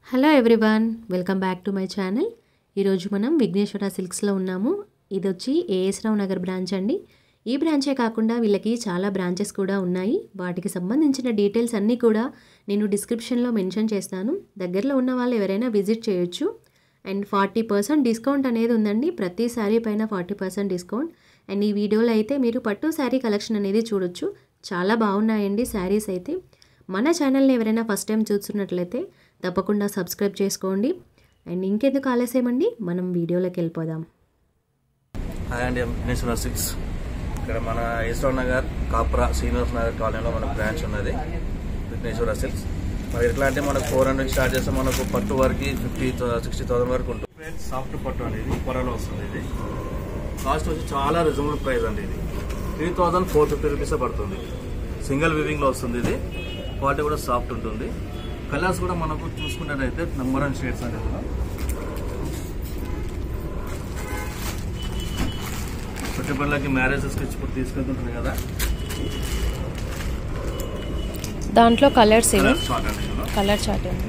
Hello everyone welcome back to my channel ఈరోజు మనం విఘ్నేశ్వర సిల్క్స్లో ఉన్నాము ఇది వచ్చి ఏఎస్ రావు నగర్ బ్రాంచ్ అండి ఈ బ్రాంచే కాకుండా వీళ్ళకి చాలా బ్రాంచెస్ కూడా ఉన్నాయి వాటికి సంబంధించిన డీటెయిల్స్ అన్నీ కూడా నేను డిస్క్రిప్షన్లో మెన్షన్ చేస్తాను దగ్గరలో ఉన్న వాళ్ళు ఎవరైనా విజిట్ చేయొచ్చు అండ్ ఫార్టీ పర్సెంట్ డిస్కౌంట్ అనేది ఉందండి ప్రతి శారీ పైన ఫార్టీ పర్సెంట్ డిస్కౌంట్ అండ్ ఈ వీడియోలో అయితే మీరు పట్టు శారీ కలెక్షన్ అనేది చూడొచ్చు చాలా బాగున్నాయండి శారీస్ అయితే మన ఛానల్ని ఎవరైనా ఫస్ట్ టైం చూస్తున్నట్లయితే తప్పకుండా సబ్స్క్రైబ్ చేసుకోండి అండ్ ఇంకెందుకు ఆలస్యమండి మనం వీడియోలోకి వెళ్ళిపోదాం హాయ్ అండి విఘ్నేశ్వర సిక్స్ ఇక్కడ మన ఈశ్వర్ నగర్ కాప్రా శ్రీనివాస్ నగర్ కాలనీలో మన బ్రాంచ్ ఉన్నది విఘ్నేశ్వర సిల్క్స్ మరి ఎట్లా అంటే మనకు ఫోర్ హండ్రెడ్ స్టార్ట్ చేస్తే మనకు పట్టు వరకు ఫిఫ్టీ సిక్స్టీ థౌసండ్ వరకు ఉంటుంది సాఫ్ట్ పట్టు అనేది పొరలో వస్తుంది ఇది కాస్ట్ వచ్చి చాలా రిజనబుల్ ప్రైస్ అండి ఇది three thousand four fifty rupees పడుతుంది సింగిల్ వివింగ్లో వస్తుంది ఇది క్వాలిటీ కూడా సాఫ్ట్ ఉంటుంది కలర్స్ కూడా మనకు చూసుకున్నట్టయితే నెంబర్ అండ్ షేడ్స్ అనేది చుట్టుపక్కలకి మ్యారేజెస్కి ఇప్పుడు తీసుకెళ్తుంటుంది కదా దాంట్లో కలర్స్ ఇవి కలర్ షార్ట్ అండి ఇందులో కలర్ చార్ట్ ఉంది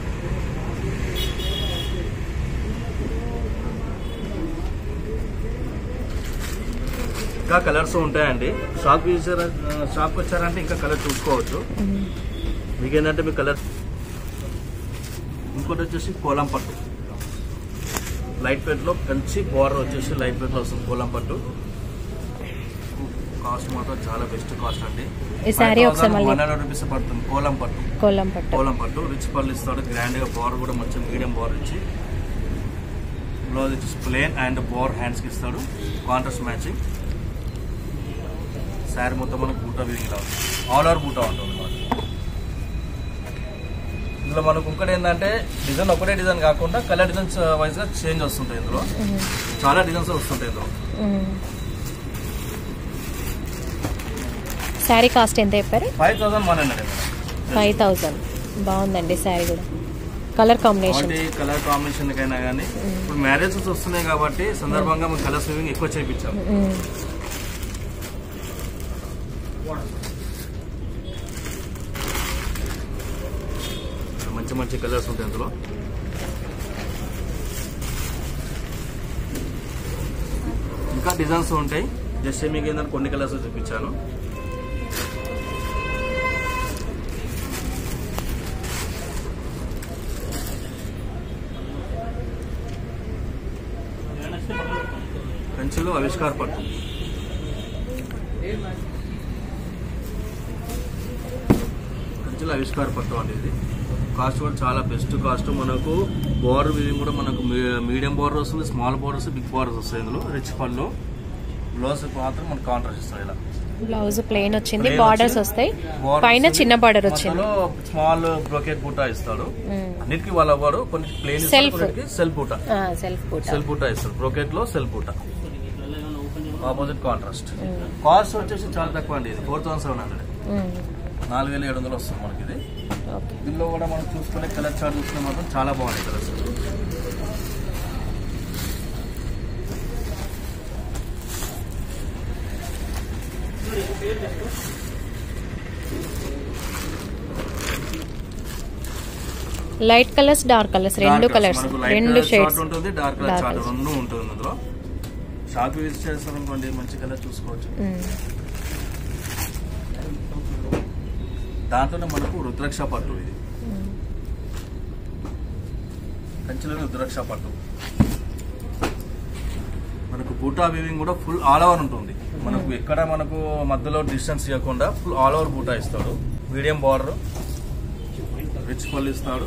ఇంకా కలర్స్ ఉంటాయండి షాప్ చూసారా షాప్కి వచ్చారంటే ఇంకా కలర్ చూసుకోవచ్చు మీకు ఏంటంటే మీ కలర్ ఇంకోటి వచ్చేసి కోలం పట్టు లైట్ వెయిట్ లో కంచి బోర్డర్ వచ్చేసి లైట్ వెయిట్ లో వస్తుంది కోలం పట్టు కాస్ట్ మాత్రం చాలా బెస్ట్ కాస్ట్ అండి ఈ శారీ ఒకసారి మళ్ళీ వన్ హండ్రెడ్ రూపీస్ పడుతుంది కోలం పట్టు కోలం పట్టు కోలం పట్టు రిచ్ పళ్ళు ఇస్తాడు గ్రాండ్ గా బోర్ కూడా మంచి మీడియం బోర్ ఇచ్చి బ్లౌజ్ వచ్చేసి ప్లేన్ అండ్ బోర్ హ్యాండ్స్ కి ఇస్తాడు కాంట్రాస్ట్ మ్యాచింగ్ శారీ మొత్తం మనకు బూటా వివింగ్ లా ఆల్ ఓవర్ బూటా ఉంటుంది మనకు ఇందులో మనకు ఇంకోటి ఏంటంటే డిజైన్ ఒకటే డిజైన్ కాకుండా కలర్ డిజైన్స్ వైజ్ గా చేంజ్ వస్తుంటాయి ఇందులో చాలా డిజైన్స్ వస్తుంటాయి ఇందులో శారీ కాస్ట్ ఎంత చెప్పారు five thousand one hundred five thousand బాగుందండి శారీ కూడా కలర్ కాంబినేషన్ కాబట్టి కలర్ కాంబినేషన్ కైనా కానీ ఇప్పుడు మ్యారేజెస్ వస్తున్నాయి కాబట్టి సందర్భంగా మేము కలర్ స్విమ్మింగ్ ఎక్కువ చేయించాం మంచి మంచి కలర్స్ ఉంటాయి అందులో ఇంకా డిజైన్స్ ఉంటాయి జస్ట్ మీకు ఏంటంటే కొన్ని కలర్స్ చూపించాను కంచిలో ఆవిష్కార పట్టు కంచిలో ఆవిష్కార పట్టు అనేది కాస్ట్ కూడా చాలా బెస్ట్ కాస్ట్ మనకు బోర్డర్ వివింగ్ కూడా మనకు మీ- మీడియం బోర్డర్ వస్తుంది స్మాల్ బోర్డర్స్ బిగ్ బోర్డర్స్ వస్తాయి ఇందులో రిచ్ పళ్ళు బ్లౌజ్ మాత్రం మనకు కాంట్రాస్ట్ ఇస్తాయి ఇలా బ్లౌజ్ ప్లెయిన్ వచ్చింది Plain బార్డర్స్ వచ్చి- వస్తాయి border పైన వస్తుంది. చిన్న బార్డర్ వచ్చింది మధ్యలో స్మాల్ బ్రోకెట్ బూటా ఇస్తాడు అన్నిటికీ వాళ్ళ వాడు కొన్ని ప్లేన్ Self. సెల్ఫ్ బూటా సెల్ఫ్ బూట సెల్ బూటా ఇస్తాడు బ్రోకెట్ లో సెల్ బూటా ఆపోజిట్ కాంట్రాస్ట్ కాస్ట్ వచ్చేసి చాలా తక్కువ అండి ఇది ఫోర్ థౌసండ్ సెవెన్ హండ్రెడ్ నాలుగు వేల ఏడు వందలు వస్తుంది మనకి ఇది ఓకే దీనిలో కూడా మనం చూసుకునే కలర్ చార్ట్ చూసుకునే మాత్రం చాలా బాగుంది colours light colours dark colours రెండు కలర్స్ రెండు షేడ్స్ ఉంటుంది dark colour Dark chart colours. రెండు ఉంటుంది అందులో షాప్ విజిట్ చేస్తారనుకోండి మంచి కలర్ చూసుకోవచ్చు దాంట్లోనే మనకు రుద్రాక్ష పట్టు ఇది కంచిలోనే రుద్రాక్ష పట్టు మనకు బూటా వీవింగ్ కూడా ఫుల్ ఆల్ ఓవర్ ఉంటుంది మనకు ఎక్కడ మనకు మధ్యలో డిస్టెన్స్ ఇవ్వకుండా ఫుల్ ఆల్ ఓవర్ బూటా ఇస్తాడు మీడియం బార్డర్ రిచ్ పళ్ళు ఇస్తాడు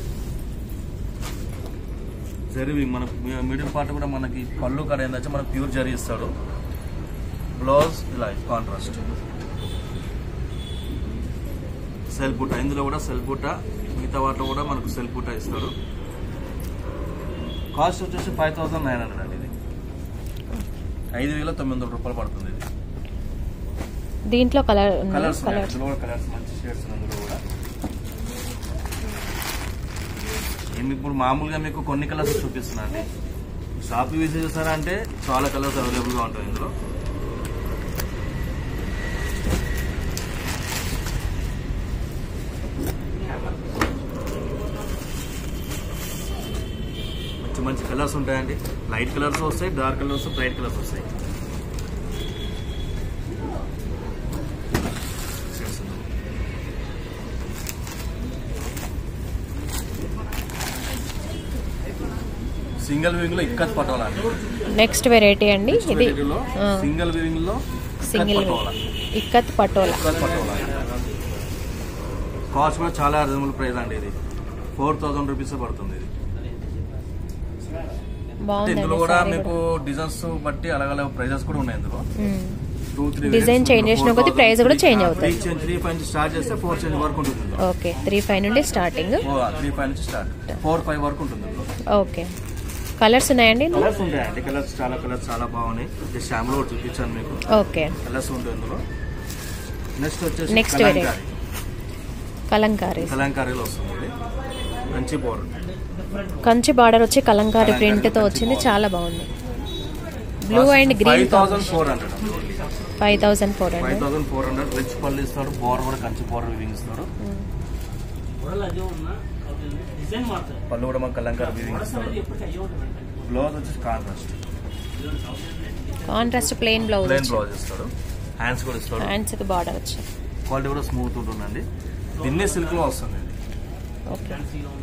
జరివి మనకు మిడిల్ పార్ట్ కూడా మనకి పళ్ళు కాడ ఏంటంటే మనకు ప్యూర్ జరి ఇస్తాడు బ్లౌజ్ ఇలా కాంట్రాస్ట్ సెల్ బుట్ట ఇందులో కూడా సెల్ బుట్ట మిగతా వాటిలో కూడా మనకు సెల్ బుట్ట ఇస్తాడు కాస్ట్ వచ్చేసి ఫైవ్ థౌసండ్ నైన్ హండ్రెడ్ అండి ఇది ఐదు వేల తొమ్మిది వందల రూపాయలు పడుతుంది ఇది దీంట్లో కలర్ కలర్స్ కలర్స్ ఇందులో కూడా కలర్స్ మంచి షేడ్స్ అందులో కూడా నేను ఇప్పుడు మామూలుగా మీకు కొన్ని కలర్స్ చూపిస్తున్నా అండి షాప్ విజిట్ చేస్తారా అంటే చాలా కలర్స్ అవైలబుల్ గా ఉంటాయి ఇందులో మంచి మంచి కలర్స్ ఉంటాయండి లైట్ కలర్స్ వస్తాయి డార్క్ కలర్స్ బ్రైట్ కలర్స్ వస్తాయి Shades ఉన్నాయి. సింగిల్ వివింగ్ లో ఇక్కత్ పటోలా అండి నెక్స్ట్ వెరైటీ అండి ఇది లో ఆ. సింగిల్ వివింగ్ లో సింగిల్ ఇక్కత్ పటోలా ఇక్కత్ పటోలా ఇక్కత్ పటోలా కాస్ట్ కూడా చాలా రీజనబుల్ ప్రైస్ అండి ఇది ఫోర్ థౌసండ్ రూపీస్ పడుతుంది ఇది అంటే బాగుందండి ఇందులో కూడా saree మీకు డిజైన్స్ బట్టి అలాగ అలాగ ప్రైజెస్ కూడా ఉన్నాయి ఇందులో మ్మ్. టూ త్రీ Design change చేసిన కొద్దీ price కూడా change అవుతుంది. త్రీ చేంజ్ త్రీ ఫైవ్ నుంచి స్టార్ట్ చేస్తే ఫోర్ చేంజ్ వరకు ఉంటుంది ఇందులో ఓకే త్రీ ఫైవ్ నుండి స్టార్టింగ్ త్రీ ఫైవ్ నుంచి స్టార్ట్ ఫోర్ ఫైవ్ వరకు ఉంటుంది ఇందులో ఓకే కలర్స్ ఉన్నాయండి ఇందులో? కలర్స్ ఉంటాయండి కలర్స్ చాలా కలర్స్ చాలా బాగున్నాయి జస్ట్ శాంపుల్ కూడా చూపించాను మీకు ఓకే కలర్స్ ఉంటాయి ఇందులో నెక్స్ట్ వచ్చేసి Next కలంకారీ variety. కలంకారీ కలంకారీలో వస్తుంది ఇది మంచి బోర్డర్ కంచి బార్డర్ వచ్చి కలంకారీ కలంకారీ ప్రింట్ తో కంచి వచ్చింది border. చాలా బాగుంది blue and green five thousand four hundred five thousand four five hundred thousand four hundred rich పళ్ళు ఇస్తాడు బోర్డర్ కూడా కంచి బోర్డర్ వివింగ్ ఇస్తాడు పళ్ళు కూడా మనకు కలంకారీ వివింగ్ ఇస్తాడు బ్లౌజ్ వచ్చేసి contrast contrast plain blouse plain blouse ఇస్తాడు హ్యాండ్స్ కూడా ఇస్తాడు హ్యాండ్స్ కి బార్డర్ వచ్చి క్వాలిటీ కూడా స్మూత్ ఉంటుందండి దీన్నే సిల్క్ లో వస్తుంది ఇది ఓకే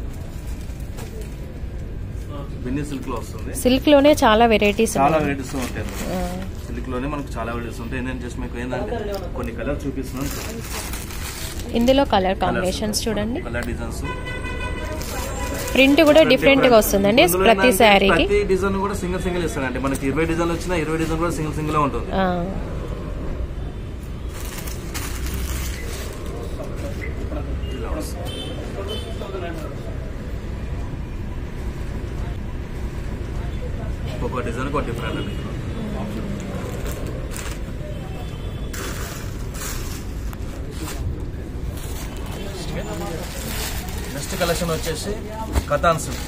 బిన్నీ సిల్క్ లో వస్తుంది సిల్క్ లోనే చాలా వెరైటీస్ చాలా వెరైటీస్ ఉంటాయి సిల్క్ లోనే మనకు చాలా వెరైటీస్ ఉంటాయి ఏంటంటే జస్ట్ మీకు ఏంటంటే కొన్ని కలర్ చూపిస్తున్నాను ఇందులో కలర్ కాంబినేషన్స్ చూడండి కలర్ డిజైన్స్ ప్రింట్ కూడా డిఫరెంట్ గా వస్తుందండి ప్రతి శారీకి ప్రతి డిజైన్ కూడా సింగిల్ సింగిల్ ఇస్తాడండి మనకి ఇరవై డిజైన్ వచ్చినా ఇరవై డిజైన్ కూడా సింగిల్ సింగిల్ ఉంటుంది ఇలా వస్తుంది. ఒక్కొక్క డిజైన్ ఒక డిఫరెంట్ అండి నెక్స్ట్ కలెక్షన్ వచ్చేసి కథాన్ సిల్క్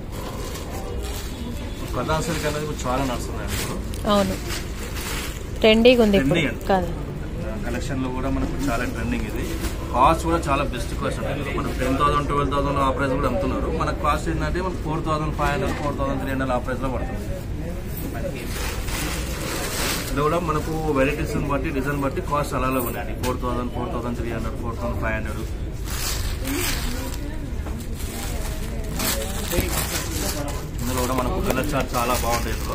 కథాన్ సిల్క్ అనేది ఇప్పుడు చాలా నడుస్తుందండి ఇప్పుడు అవును ట్రెండీగా ఉంది ఇప్పుడు Trendy అండి. కాదు కలెక్షన్ లో కూడా మనకు చాలా ట్రెండింగ్ ఇది కాస్ట్ కూడా చాలా బెస్ట్ కాస్ట్ ఉంటుంది మనకు టెన్ థౌసండ్ ట్వెల్వ్ థౌసండ్ ఆ ప్రైస్ కూడా అమ్ముతున్నారు మనకు కాస్ట్ ఏంటంటే మనకు four thousand five hundred four thousand three hundred ఆ ప్రైస్ లో పడుతుంది ఇది కూడా మనకు వెరైటీస్ బట్టి డిజైన్ బట్టి కాస్ట్ అలాగే ఉన్నాయండి four thousand four thousand three hundred four thousand five hundred ఇందులో కూడా మనకు కలర్ చార్ట్ చాలా బాగుంటాయి ఇందులో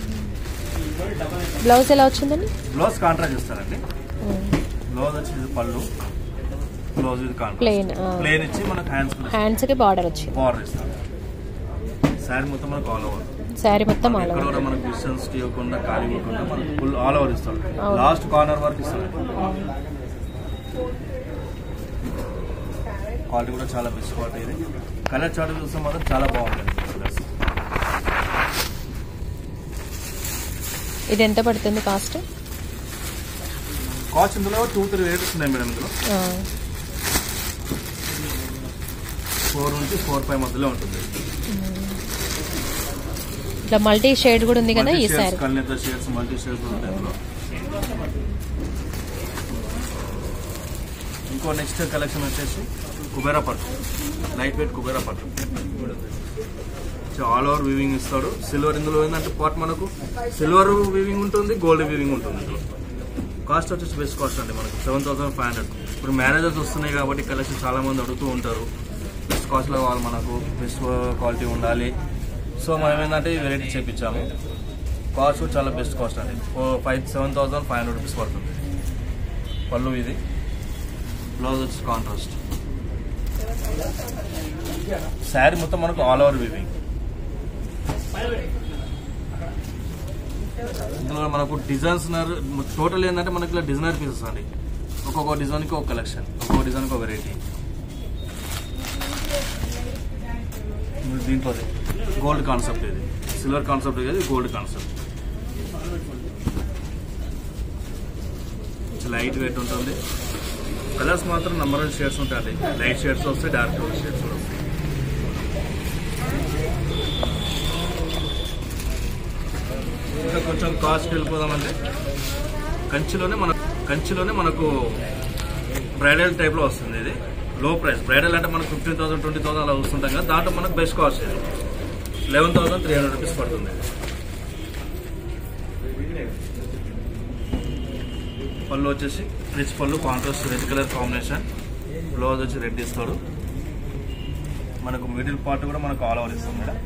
బ్లౌజ్ ఎలా వచ్చిందండి బ్లౌజ్ కాంట్రాక్ట్ ఇస్తారండి బ్లౌజ్ వచ్చి ఇది పళ్ళు బ్లౌజ్ ఇది కాంట్రాక్ట్ ప్లెయిన్ ప్లేన్ ఇచ్చి మనకు హ్యాండ్స్ హ్యాండ్స్ కి బార్డర్ వచ్చింది బార్డర్ ఇస్తారు శారీ మొత్తం మనకు ఆల్ ఓవర్ శారీ మొత్తం ఆల్ ఎక్కడ ఓవర్ కూడా మనకు డిస్టెన్స్ ఇవ్వకుండా ఖాళీ ఇవ్వకుండా మనకు ఫుల్ ఆల్ ఓవర్ ఇస్తాడు అవును. లాస్ట్ కార్నర్ వరకు ఇస్తాడు క్వాలిటీ కూడా చాలా బెస్ట్ క్వాలిటీ ఇది కలర్ చార్ట్ చూస్తే మాత్రం చాలా బాగుంటుంది కలర్స్ ఇది ఎంత పడుతుంది కాస్ట్ కాస్ట్ ఇందులో టూ త్రీ రేట్స్ ఉన్నాయి మేడం ఇందులో ఫోర్ నుంచి ఫోర్ ఫైవ్ మధ్యలో ఉంటుంది ఇట్లా మల్టీ షేడ్ కూడా ఉంది కదా ఈ మల్టీ శారీ షేడ్స్ కళ్ళెత్త షేడ్స్ మల్టీ షేడ్స్ ఉంటాయి ఇందులో ఇంకో నెక్స్ట్ కలెక్షన్ వచ్చేసి కుబేరా పట్టు లైట్ వెయిట్ కుబేరా పట్టు ఆల్ ఓవర్ వీవింగ్ ఇస్తాడు సిల్వర్ ఇందులో ఏంటంటే పాట్ మనకు సిల్వర్ వీవింగ్ ఉంటుంది గోల్డ్ వీవింగ్ ఉంటుంది ఇందులో కాస్ట్ వచ్చేసి బెస్ట్ కాస్ట్ అండి మనకు సెవెన్ థౌసండ్ ఫైవ్ హండ్రెడ్ ఇప్పుడు మ్యారేజెస్ వస్తున్నాయి కాబట్టి కలెక్షన్ చాలా మంది అడుగుతూ ఉంటారు బెస్ట్ కాస్ట్లో వాళ్ళు మనకు బెస్ట్ క్వాలిటీ ఉండాలి సో మనం ఏంటంటే ఈ వెరైటీ చేపించాము కాస్ట్ కూడా చాలా బెస్ట్ కాస్ట్ అండి five seven thousand five hundred rupees పడుతుంది పళ్ళు ఇది బ్లౌజ్ వచ్చి కాంట్రాస్ట్ శారీ మొత్తం మనకు ఆల్ ఓవర్ వివింగ్ ఇందులో మనకు డిజైన్స్ టోటల్ ఏంటంటే మనకి ఇలా డిజైనర్ పీసెస్ అండి ఒక్కొక్క డిజైన్కి ఒక కలెక్షన్ ఒక్కొక్క డిజైన్కి ఒక వెరైటీ దీంట్లో గోల్డ్ కాన్సెప్ట్ ఇది సిల్వర్ కాన్సెప్ట్ ఇది గోల్డ్ కాన్సెప్ట్ లైట్ వెయిట్ ఉంటుంది కలర్స్ మాత్రం నంబర్ ఆఫ్ షేడ్స్ ఉంటాయండి లైట్ షేడ్స్ వస్తాయి డార్క్ షేడ్స్ కూడా వస్తాయి ఇంకా కొంచెం కాస్ట్ వెళ్ళిపోదామంటే కంచిలోనే మన కంచిలోనే మనకు బ్రైడల్ టైప్లో వస్తుంది ఇది లో ప్రైస్ బ్రైడల్ అంటే మనకు ఫిఫ్టీన్ థౌసండ్ ట్వంటీ థౌసండ్ అలా వస్తుంటాం కదా దాంట్లో మనకు బెస్ట్ కాస్ట్ ఇది eleven thousand three hundred rupees పడుతుంది పళ్ళు వచ్చేసి రిచ్ పళ్ళు contrast red colour combination blouse వచ్చి రెడ్ ఇస్తాడు మనకు మిడిల్ పార్ట్ కూడా మనకు ఆల్ ఓవర్ ఇస్తాం మేడం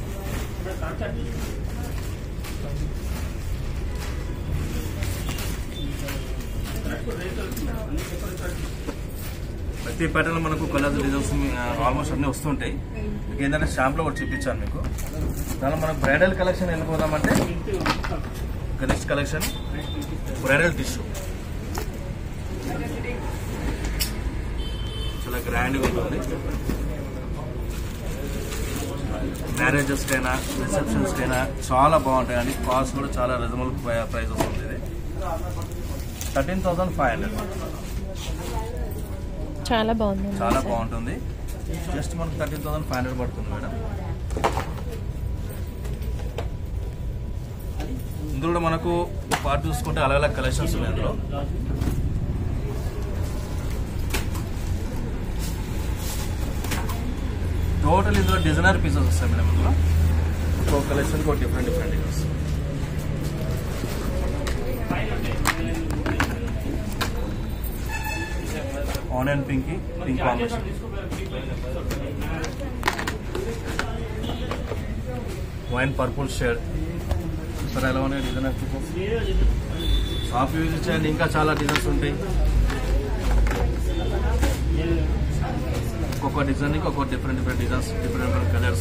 ప్రతి ప్యాటర్న్ మనకు కలర్స్ డిజైన్స్ ఆల్మోస్ట్ అన్ని వస్తుంటాయి మీకు ఏంటంటే షాంపులో ఒకటి చూపించాను మీకు దానిలో మనకు బ్రైడల్ కలెక్షన్ వెళ్ళిపోదామంటే నెక్స్ట్ కలెక్షన్ బ్రైడల్ టిష్యూ చాలా గ్రాండ్గా ఉంటుంది మ్యారేజెస్ కైనా రిసెప్షన్స్ కైనా చాలా బాగుంటాయి అండి కాస్ట్ కూడా చాలా రీజనబుల్ ప్రైస్ వస్తుంది ఇది థర్టీన్ థౌసండ్ ఫైవ్ హండ్రెడ్ చాలా బాగుంది చాలా బాగుంటుంది జస్ట్ మనకు థర్టీన్ థౌసండ్ ఫైవ్ హండ్రెడ్ పడుతుంది మేడం ఇందులో కూడా మనకు పార్ట్ చూసుకుంటే అలగ్ అలగ్ కలెక్షన్స్ ఉన్నాయి ఇందులో టోటల్ ఇందులో డిజైనర్ పీసెస్ వస్తాయి మేడం ఇందులో ఒక్కో కలెక్షన్ ఒక different different designs onion pink pink combination wine purple shade sir ఎలా ఉన్నాయి డిజైన్ షాప్ యూజ్ చేయండి ఇంకా చాలా డిజైన్స్ ఉంటాయి ఒక్కొక్క డిజైన్కి ఒక్కొక్క different different designs different different colours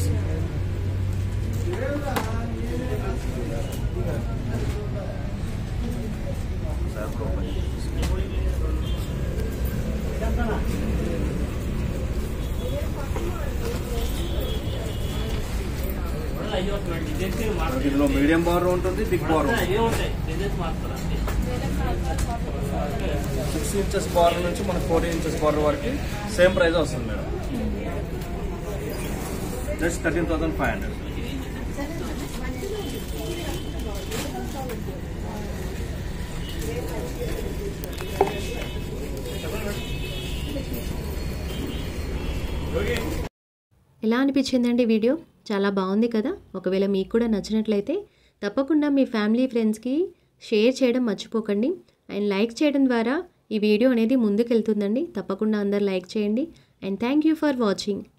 మనకి ఇందులో మీడియం బార్ ఉంటుంది బిగ్ బార్ సిక్స్ ఇంచెస్ బార్ నుంచి మనకి ఫోర్టీన్ ఇంచెస్ బార్ వరకు సేమ్ ప్రైస్ వస్తుంది madam just thirteen thousand five hundred ఎలా అనిపించిందండి వీడియో చాలా బాగుంది కదా ఒకవేళ మీకు కూడా నచ్చినట్లయితే తప్పకుండా మీ ఫ్యామిలీ ఫ్రెండ్స్కి షేర్ చేయడం మర్చిపోకండి అండ్ లైక్ చేయడం ద్వారా ఈ వీడియో అనేది ముందుకెళ్తుందండి తప్పకుండా అందరు లైక్ చేయండి and thank you for watching